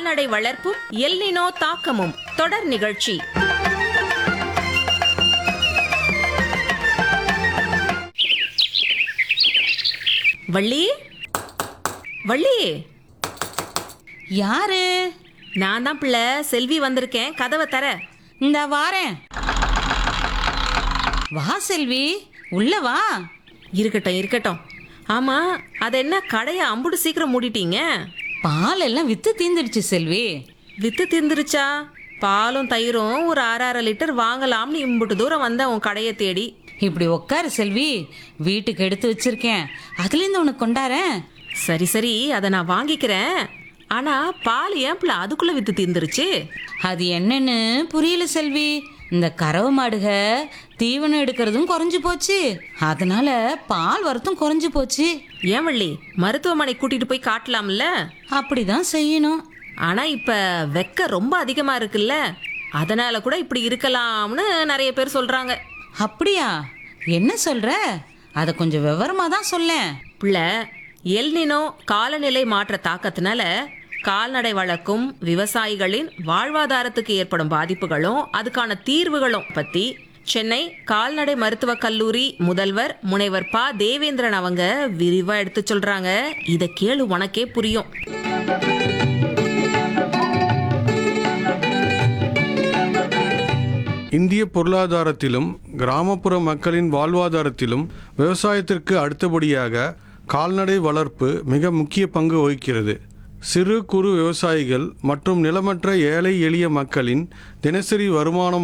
கால்நடை வளர்ப்பும் எல்னினோ தாக்கமும் தொடர் நிகழ்ச்சி வள்ளி வள்ளி யாரு நான் தான் பிள்ளை செல்வி வந்திருக்கேன் கதவை தர இந்த வாரேன் வா செல்வி உள்ள வா இருக்கட்டும் இருக்கட்டும் ஆமா அது என்ன கடையை அம்புடு சீக்கிரம் மூடிட்டீங்க பால் எல்லாம் வித்து தீந்துடுச்சு செல்வி வித்து தீர்ந்துருச்சா பாலும் தயிரும் ஒரு அரை அரை லிட்டர் வாங்கலாம்னு இம்புட்டு தூரம் வந்தேன் உன் கடையை தேடி இப்படி உட்காரு செல்வி வீட்டுக்கு எடுத்து வச்சிருக்கேன் அதுலேருந்து உனக்கு கொண்டாரேன் சரி சரி அதை நான் வாங்கிக்கிறேன் ஆனா பால் ஏன் பிள்ளை அதுக்குள்ள வித்து தீர்ந்துருச்சு அது என்னன்னு புரியல செல்வி இந்த கறவை மாடுக தீவனம் எடுக்கிறதும் குறைஞ்சு போச்சு அதனால பால் வரத்தும் குறைஞ்சு போச்சு ஏன் வள்ளி மருத்துவமனை கூட்டிட்டு போய் காட்டலாம்ல அப்படிதான் செய்யணும் ஆனா இப்ப வெக்க ரொம்ப அதிகமா இருக்குல்ல அதனால கூட இப்படி இருக்கலாம்னு நிறைய பேர் சொல்றாங்க அப்படியா என்ன சொல்ற அதை கொஞ்சம் விவரமா தான் சொல்லேன் பிள்ளை எல்னினோ காலநிலை மாற்ற தாக்கத்தினால கால்நடை வளர்க்கும் விவசாயிகளின் வாழ்வாதாரத்துக்கு ஏற்படும் பாதிப்புகளும் அதுக்கான தீர்வுகளும் பத்தி சென்னை கால்நடை மருத்துவக் கல்லூரி முதல்வர் முனைவர் ப தேவேந்திரன் அவங்க விரிவா எடுத்து சொல்றாங்க இத கேளு உனக்கே புரியும் இந்திய பொருளாதாரத்திலும் கிராமப்புற மக்களின் வாழ்வாதாரத்திலும் விவசாயத்திற்கு அடுத்தபடியாக கால்நடை வளர்ப்பு மிக முக்கிய பங்கு வகிக்கிறது சிறு குறு விவசாயிகள் மற்றும் நிலமற்ற ஏழை எளிய மக்களின் தினசரி வருமானம்